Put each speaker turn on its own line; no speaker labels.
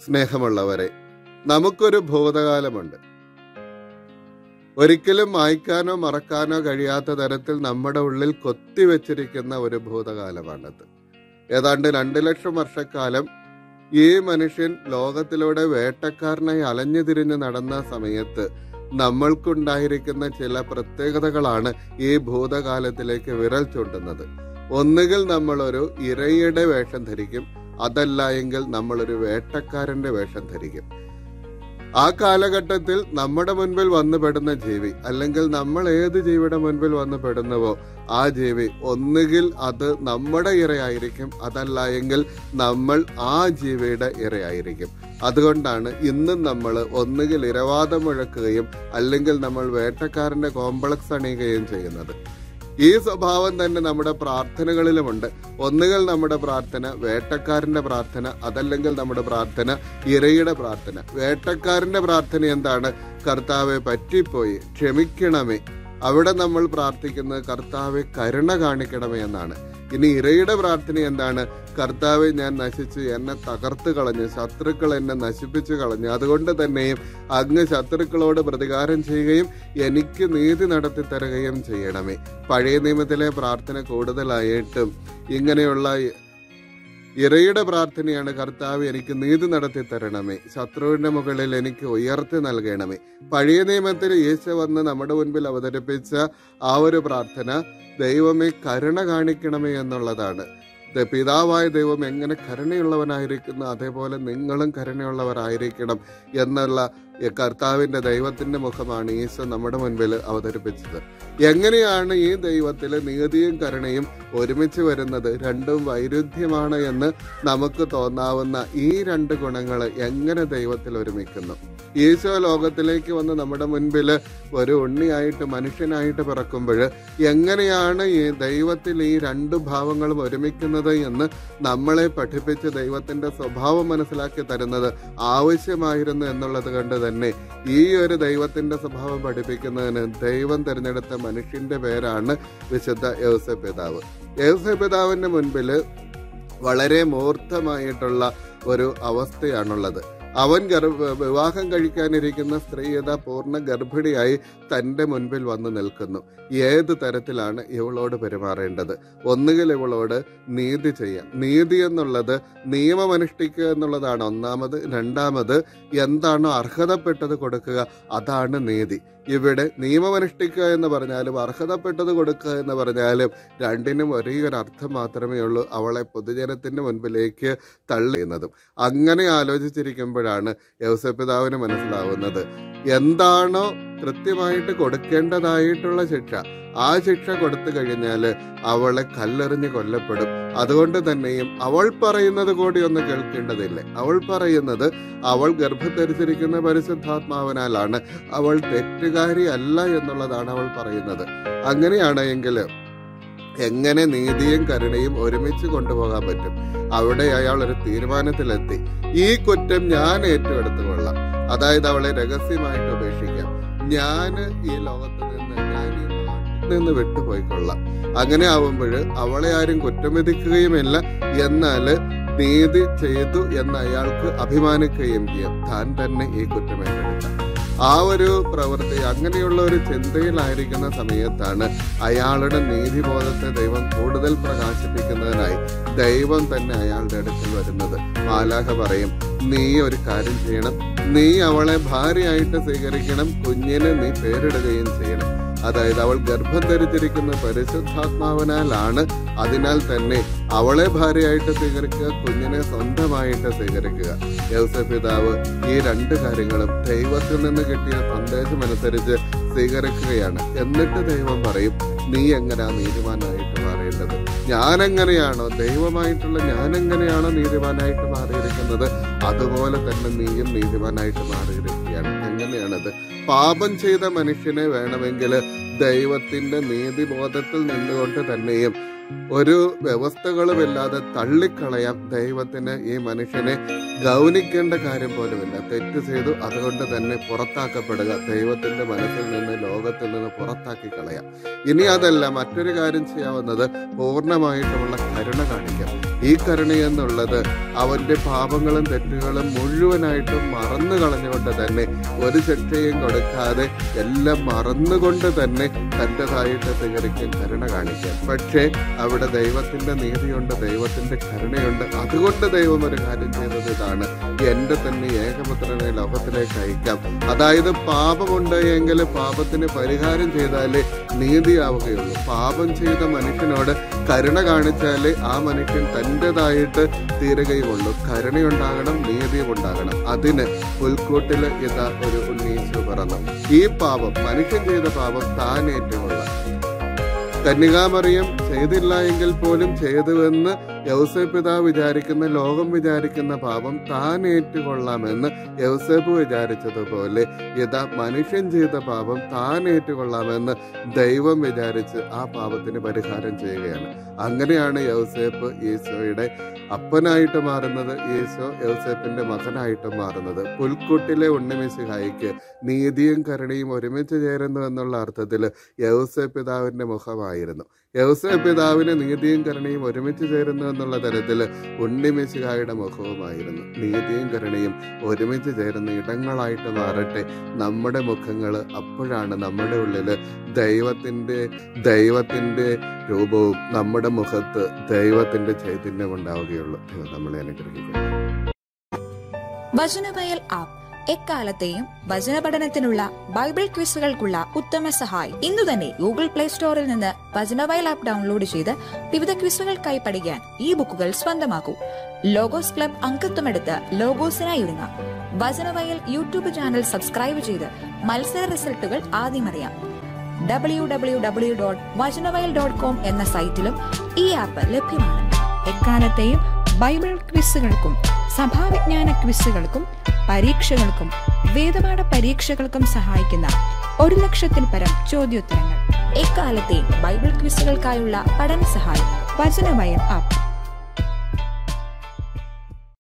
സ്നേഹമുള്ളവരെ നമുക്കൊരു ഭൂതകാലമുണ്ട് ഒരിക്കലും മായ്ക്കാനോ മറക്കാനോ കഴിയാത്ത തരത്തിൽ നമ്മുടെ ഉള്ളിൽ കൊത്തിവെച്ചിരിക്കുന്ന ഒരു ഭൂതകാലമാണത് ഏതാണ്ട് രണ്ട് ലക്ഷം വർഷക്കാലം ഈ മനുഷ്യൻ ലോകത്തിലൂടെ വേട്ടക്കാരനായി അലഞ്ഞു തിരിഞ്ഞ് നടന്ന സമയത്ത് നമ്മൾക്കുണ്ടായിരിക്കുന്ന ചില പ്രത്യേകതകളാണ് ഈ ഭൂതകാലത്തിലേക്ക് വിരൽ ചൂണ്ടുന്നത് ഒന്നുകിൽ നമ്മളൊരു ഇരയുടെ വേഷം ധരിക്കും അതല്ല എങ്കിൽ നമ്മളൊരു വേട്ടക്കാരന്റെ വേഷം ധരിക്കും ആ കാലഘട്ടത്തിൽ നമ്മുടെ മുൻപിൽ വന്നു പെടുന്ന ജീവി അല്ലെങ്കിൽ നമ്മൾ ഏത് ജീവിയുടെ മുൻപിൽ വന്നു പെടുന്നുവോ ആ ജീവി ഒന്നുകിൽ അത് നമ്മുടെ ഇരയായിരിക്കും അതല്ല എങ്കിൽ നമ്മൾ ആ ജീവിയുടെ ഇരയായിരിക്കും അതുകൊണ്ടാണ് ഇന്നും നമ്മൾ ഒന്നുകിൽ ഇരവാദം മുഴക്കുകയും അല്ലെങ്കിൽ നമ്മൾ വേട്ടക്കാരന്റെ കോംപ്ലക്സ് അണിയുകയും ചെയ്യുന്നത് ഈ സ്വഭാവം തന്നെ നമ്മുടെ പ്രാർത്ഥനകളിലുമുണ്ട് ഒന്നുകിൽ നമ്മുടെ പ്രാർത്ഥന വേട്ടക്കാരന്റെ പ്രാർത്ഥന അതല്ലെങ്കിൽ നമ്മുടെ പ്രാർത്ഥന ഇരയുടെ പ്രാർത്ഥന വേട്ടക്കാരന്റെ പ്രാർത്ഥന എന്താണ് കർത്താവെ പറ്റിപ്പോയി ക്ഷമിക്കണമേ അവിടെ നമ്മൾ പ്രാർത്ഥിക്കുന്നത് കർത്താവെ കരുണ കാണിക്കണമേ എന്നാണ് ഇനി ഇരയുടെ പ്രാർത്ഥന എന്താണ് കർത്താവെ ഞാൻ നശിച്ചു എന്നെ തകർത്ത് കളഞ്ഞു ശത്രുക്കൾ എന്നെ നശിപ്പിച്ചു കളഞ്ഞു അതുകൊണ്ട് തന്നെയും അങ്ങ് ശത്രുക്കളോട് പ്രതികാരം ചെയ്യുകയും എനിക്ക് നീതി നടത്തി തരുകയും ചെയ്യണമേ പഴയ നിയമത്തിലെ പ്രാർത്ഥന കൂടുതലായിട്ടും ഇങ്ങനെയുള്ള ഇരയുടെ പ്രാർത്ഥനയാണ് കർത്താവ് എനിക്ക് നീതി നടത്തി തരണമേ ശത്രുവിന്റെ മുകളിൽ എനിക്ക് ഉയർത്തി നൽകണമേ പഴയ നിയമത്തിൽ യേശു വന്ന് നമ്മുടെ മുൻപിൽ അവതരിപ്പിച്ച ആ ഒരു പ്രാർത്ഥന ദൈവമേ കരുണ കാണിക്കണമേ എന്നുള്ളതാണ് ദ- പിതാവായ ദൈവം എങ്ങനെ കരുണയുള്ളവനായിരിക്കുന്നു അതേപോലെ നിങ്ങളും കരുണയുള്ളവരായിരിക്കണം എന്നുള്ള ഈ കർത്താവിന്റെ ദൈവത്തിന്റെ മുഖമാണ് ഈശോ നമ്മുടെ മുൻപിൽ അവതരിപ്പിച്ചത് എങ്ങനെയാണ് ഈ ദൈവത്തിൽ നീതിയും കരുണയും ഒരുമിച്ച് വരുന്നത് രണ്ടും വൈരുദ്ധ്യമാണ് എന്ന് നമുക്ക് തോന്നാവുന്ന ഈ രണ്ട് ഗുണങ്ങൾ എങ്ങനെ ദൈവത്തിൽ ഒരുമിക്കുന്നു ഈശോ ലോകത്തിലേക്ക് വന്ന് നമ്മുടെ മുൻപിൽ ഒരു ഉണ്ണിയായിട്ട് മനുഷ്യനായിട്ട് പിറക്കുമ്പോൾ എങ്ങനെയാണ് ഈ ദൈവത്തിൽ ഈ രണ്ട് ഭാവങ്ങളും ഒരുമിക്കുന്നത് എന്ന് നമ്മളെ പഠിപ്പിച്ച് ദൈവത്തിന്റെ സ്വഭാവം മനസ്സിലാക്കി തരുന്നത് ആവശ്യമായിരുന്നു എന്നുള്ളത് കൊണ്ട് തന്നെ ഈ ഒരു ദൈവത്തിന്റെ സ്വഭാവം പഠിപ്പിക്കുന്നതിന് ദൈവം തിരഞ്ഞെടുത്ത മനുഷ്യന്റെ പേരാണ് വിശുദ്ധ യൗസ പിതാവ് യൗസ പിതാവിന്റെ മുൻപിൽ വളരെ മൂർത്തമായിട്ടുള്ള ഒരു അവസ്ഥയാണുള്ളത് അവൻ ഗർഭ വിവാഹം കഴിക്കാനിരിക്കുന്ന സ്ത്രീ യഥാ പൂർണ്ണ ഗർഭിണിയായി തന്റെ മുൻപിൽ വന്നു നിൽക്കുന്നു ഏത് തരത്തിലാണ് ഇവളോട് പെരുമാറേണ്ടത് ഒന്നുകിൽ ഇവളോട് നീതി ചെയ്യാം നീതി എന്നുള്ളത് നിയമം അനുഷ്ഠിക്കുക എന്നുള്ളതാണ് ഒന്നാമത് രണ്ടാമത് എന്താണോ അർഹതപ്പെട്ടത് കൊടുക്കുക അതാണ് നീതി ഇവിടെ നിയമം അനുഷ്ഠിക്കുക എന്ന് പറഞ്ഞാലും അർഹതപ്പെട്ടത് കൊടുക്കുക എന്ന് പറഞ്ഞാലും രണ്ടിനും ഒരേ ഒരു അർത്ഥം മാത്രമേ ഉള്ളൂ അവളെ പൊതുജനത്തിന്റെ മുൻപിലേക്ക് തള്ളിയുന്നതും അങ്ങനെ ആലോചിച്ചിരിക്കുമ്പോഴാണ് യൗസപിതാവിന് മനസ്സിലാവുന്നത് എന്താണോ കൃത്യമായിട്ട് കൊടുക്കേണ്ടതായിട്ടുള്ള ശിക്ഷ ആ ശിക്ഷ കൊടുത്തു കഴിഞ്ഞാൽ അവളെ കല്ലെറിഞ്ഞ് കൊല്ലപ്പെടും അതുകൊണ്ട് തന്നെയും അവൾ പറയുന്നത് കൂടി ഒന്ന് കേൾക്കേണ്ടതില്ലേ അവൾ പറയുന്നത് അവൾ ഗർഭധരിച്ചിരിക്കുന്ന പരിശുദ്ധാത്മാവിനാലാണ് അവൾ തെറ്റുകാരി അല്ല എന്നുള്ളതാണ് അവൾ പറയുന്നത് അങ്ങനെയാണ് എങ്കിൽ എങ്ങനെ നീതിയും കരുണയും ഒരുമിച്ച് കൊണ്ടുപോകാൻ പറ്റും അവിടെ അയാൾ ഒരു തീരുമാനത്തിലെത്തി ഈ കുറ്റം ഞാൻ ഏറ്റെടുത്തുകൊള്ളാം അതായത് അവളെ രഹസ്യമായിട്ട് ഉപേക്ഷിക്കാം ഞാൻ ഈ ലോകത്ത് നിന്ന് ഞാൻ ഈ നാട്ടിൽ നിന്ന് വിട്ടുപോയിക്കൊള്ളാം അങ്ങനെ ആവുമ്പോൾ അവളെ ആരും കുറ്റം വിധിക്കുകയുമില്ല എന്നാല് നീതി ചെയ്തു എന്ന് അയാൾക്ക് അഭിമാനിക്കുകയും ചെയ്യും താൻ തന്നെ ഈ കുറ്റം ഏറ്റെടുക്കാം ആ ഒരു പ്രവൃത്തി അങ്ങനെയുള്ള ഒരു ചിന്തയിലായിരിക്കുന്ന സമയത്താണ് അയാളുടെ നീതിബോധത്തെ ദൈവം കൂടുതൽ പ്രകാശിപ്പിക്കുന്നതിനായി ദൈവം തന്നെ അയാളുടെ അടുക്കൽ വരുന്നത് മാലാഹ പറയും നീ ഒരു കാര്യം ചെയ്യണം നീ അവളെ ഭാര്യയായിട്ട് സ്വീകരിക്കണം കുഞ്ഞിന് നീ പേരിടുകയും ചെയ്യണം അതായത് അവൾ ഗർഭം ധരിച്ചിരിക്കുന്ന പരിശുദ്ധാത്മാവിനാലാണ് അതിനാൽ തന്നെ അവളെ ഭാര്യയായിട്ട് സ്വീകരിക്കുക കുഞ്ഞിനെ സ്വന്തമായിട്ട് സ്വീകരിക്കുക യൗസഫ് പിതാവ് ഈ രണ്ട് കാര്യങ്ങളും ദൈവത്തിൽ നിന്ന് കിട്ടിയ സന്ദേശം അനുസരിച്ച് സ്വീകരിക്കുകയാണ് എന്നിട്ട് ദൈവം പറയും നീ എങ്ങനെയാ നീതിമാനായിട്ട് മാറേണ്ടത് ഞാൻ എങ്ങനെയാണോ ദൈവമായിട്ടുള്ള ഞാൻ എങ്ങനെയാണോ നീതിമാനായിട്ട് മാറിയിരിക്കുന്നത് അതുപോലെ തന്നെ നീയും നീതിമാനായിട്ട് മാറിയിരിക്കുകയാണ് എങ്ങനെയാണത് പാപം ചെയ്ത മനുഷ്യനെ വേണമെങ്കിൽ ദൈവത്തിന്റെ നീതിബോധത്തിൽ നിന്നുകൊണ്ട് തന്നെയും ഒരു വ്യവസ്ഥകളുമില്ലാതെ തള്ളിക്കളയാം ദൈവത്തിന് ഈ മനുഷ്യനെ ഗൗനിക്കേണ്ട കാര്യം പോലുമില്ല തെറ്റ് ചെയ്തു അതുകൊണ്ട് തന്നെ പുറത്താക്കപ്പെടുക ദൈവത്തിന്റെ മനസ്സിൽ നിന്ന് ലോകത്തിൽ നിന്ന് പുറത്താക്കി കളയാം ഇനി അതല്ല മറ്റൊരു കാര്യം ചെയ്യാവുന്നത് പൂർണ്ണമായിട്ടുമുള്ള കരുണ കാണിക്കാം ഈ കരുണ എന്നുള്ളത് അവന്റെ പാപങ്ങളും തെറ്റുകളും മുഴുവനായിട്ടും മറന്നു കളഞ്ഞുകൊണ്ട് തന്നെ ഒരു ശിക്ഷയും കൊടുക്കാതെ എല്ലാം മറന്നുകൊണ്ട് തന്നെ തൻ്റെതായിട്ട് സ്വീകരിക്കാൻ കരുണ കാണിക്കാൻ പക്ഷേ അവിടെ ദൈവത്തിന്റെ നീതിയുണ്ട് ദൈവത്തിന്റെ കരുണയുണ്ട് അതുകൊണ്ട് ദൈവം ഒരു കാര്യം ചെയ്തത് ഇതാണ് എന്റെ തന്നെ ഏകപുത്രനെ ലോകത്തിലേക്ക് അയക്കാം അതായത് പാപമുണ്ട് എങ്കിൽ പാപത്തിന് പരിഹാരം ചെയ്താലേ നീതിയാവുകയുള്ളൂ പാപം ചെയ്ത മനുഷ്യനോട് കരുണ കാണിച്ചാലേ ആ മനുഷ്യൻ തൻ്റെതായിട്ട് തീരുകയുള്ളൂ കരുണയുണ്ടാകണം നീതിയും ഉണ്ടാകണം അതിന് പുൽക്കൂട്ടില് ഇതാ ഒരു ഉണ്ണീശു പറന്നു ഈ പാപം മനുഷ്യൻ ചെയ്ത പാപം താൻ ഏറ്റുകൊള്ളാം കന്യകാമറിയം ചെയ്തില്ല എങ്കിൽ പോലും ചെയ്തുവെന്ന് യൗസേപ്പ് പിതാവ് വിചാരിക്കുന്ന ലോകം വിചാരിക്കുന്ന പാപം താൻ ഏറ്റുകൊള്ളാമെന്ന് യൗസേപ്പ് വിചാരിച്ചതുപോലെ ഇതാ മനുഷ്യൻ ചെയ്ത പാപം താൻ ഏറ്റുകൊള്ളാമെന്ന് ദൈവം വിചാരിച്ച് ആ പാപത്തിന് പരിഹാരം ചെയ്യുകയാണ് അങ്ങനെയാണ് യൗസേപ്പ് ഈശോയുടെ അപ്പനായിട്ട് മാറുന്നത് ഈശോ യൗസേപ്പിന്റെ മകനായിട്ട് മാറുന്നത് പുൽക്കുട്ടിലെ ഉണ്ണിമിശിഹായിക്ക് നീതിയും കരുണയും ഒരുമിച്ച് ചേരുന്നു എന്നുള്ള അർത്ഥത്തിൽ യൗസേപ്പ് പിതാവിന്റെ മുഖമായിരുന്നു യൗസേപ്പ് പിതാവിന് നീതിയും കരുണയും ഒരുമിച്ച് ചേരുന്നു എന്നുള്ള തരത്തിൽ ഉണ്ണിമിശിഹായുടെ മുഖവുമായിരുന്നു നീതിയും കരുണയും ഒരുമിച്ച് ചേരുന്ന ഇടങ്ങളായിട്ട് മാറട്ടെ നമ്മുടെ മുഖങ്ങൾ അപ്പോഴാണ് നമ്മുടെ ഉള്ളില് ദൈവത്തിന്റെ ദൈവത്തിന്റെ രൂപവും നമ്മുടെ മുഖത്ത് ദൈവത്തിന്റെ ചൈതന്യം ഉണ്ടാവുകയുള്ളൂ ദൈവം നമ്മളെ അനുഗ്രഹിക്കുന്നു
വചനവയൽ ആപ്പ് എക്കാലത്തെയും വചന പഠനത്തിനുള്ള ബൈബിൾ ക്വിസുകൾക്കുള്ള ഉത്തമ സഹായി ഇന്നു തന്നെ ഗൂഗിൾ പ്ലേ സ്റ്റോറിൽ നിന്ന് വചനവയൽ ആപ്പ് ഡൗൺലോഡ് ചെയ്ത് വിവിധ ക്വിസുകൾക്കായി പഠിക്കാൻ ഈ ബുക്കുകൾ സ്വന്തമാക്കൂ ലോഗോസ് ക്ലബ് അംഗത്വമെടുത്ത് ലോഗോസിനായി ഒരുങ്ങാം വചനവയൽ യൂട്യൂബ് ചാനൽ സബ്സ്ക്രൈബ് ചെയ്ത് മത്സര റിസൾട്ടുകൾ ആദ്യം അറിയാം W W W dot Vachanavayal dot com എന്ന സൈറ്റിലും ഈ ആപ്പ് ലഭ്യമാണ് എക്കാലത്തെയും ബൈബിൾ ക്വിസുകൾക്കും സഭാവിജ്ഞാന ക്വിസുകൾക്കും പരീക്ഷകൾക്കും വേദപാഠ പരീക്ഷകൾക്കും സഹായിക്കുന്ന ഒരു ലക്ഷത്തിൽ പരം ചോദ്യോത്തരങ്ങൾ എക്കാലത്തെയും ബൈബിൾ ക്വിസുകൾക്കായുള്ള പഠന സഹായം വചനവയൽ ആപ്പ്